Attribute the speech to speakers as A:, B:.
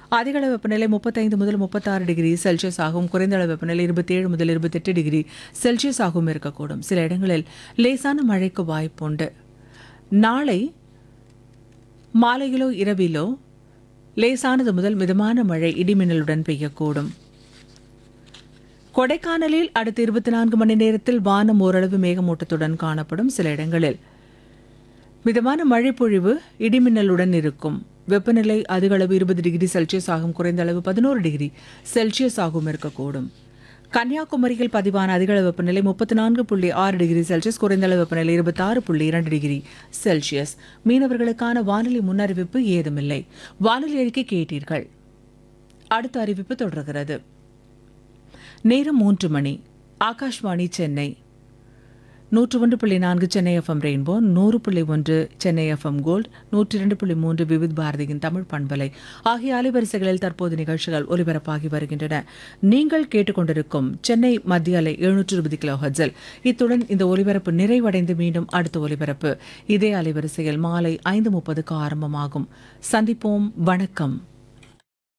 A: அதிகளவு வெப்பநிலை முப்பத்தைந்து முதல் முப்பத்தாறு டிகிரி செல்சியஸ் ஆகும் குறைந்த அளவு வெப்பநிலை இருபத்தேழு முதல் இருபத்தெட்டு டிகிரி செல்சியஸ் ஆகவும் இருக்கக்கூடும் சில இடங்களில் லேசான மழைக்கு வாய்ப்புண்டு நாளை மாலையிலோ இரவிலோ லேசானது முதல் மிதமான மழை இடிமின்னலுடன் பெய்யக்கூடும் கொடைக்கானலில் அடுத்த இருபத்தி நான்கு மணி நேரத்தில் வானம் ஓரளவு மேகமூட்டத்துடன் காணப்படும் சில இடங்களில் மிதமான மழைப்பொழிவு இடிமின்னலுடன் இருக்கும் வெப்பநிலை அதிக அளவு இருபது டிகிரி செல்சியஸ் ஆகும் குறைந்த அளவு பதினோரு டிகிரி செல்சியஸ் ஆகவும் இருக்கக்கூடும் கன்னியாகுமரியில் பதிவான அதிக அளவு வெப்பநிலை முப்பத்தி நான்கு புள்ளி ஆறு டிகிரி செல்சியஸ் குறைந்த அளவு வெப்பநிலை இருபத்தாறு புள்ளி இரண்டு டிகிரி செல்சியஸ் மீனவர்களுக்கான வானிலை முன்னறிவிப்பு ஏதுமில்லை வானிலை அறிக்கை கேட்டீர்கள் அடுத்த அறிவிப்பு தொடர்கிறது நேரம் மூன்று மணி ஆகாஷ்வாணி சென்னை நூற்று ஒன்று புள்ளி நான்கு சென்னை எஃப்எம் ரெயின்போ நூறு புள்ளி ஒன்று சென்னை எஃப்எம் கோல்ட் நூற்றி இரண்டு புள்ளி மூன்று விவித் பாரதியின் தமிழ் பண்பலை ஆகிய அலைவரிசைகளில் தற்போது நிகழ்ச்சிகள் ஒலிபரப்பாகி வருகின்றன நீங்கள் கேட்டுக்கொண்டிருக்கும் சென்னை மத்திய அலை எழுநூற்று இருபது கிலோ ஹர்ட்ஸில் இத்துடன் இந்த ஒலிபரப்பு நிறைவடைந்து மீண்டும் அடுத்த ஒலிபரப்பு இதே அலைவரிசையில் மாலை ஐந்து முப்பதுக்கு ஆரம்பமாகும் சந்திப்போம் வணக்கம்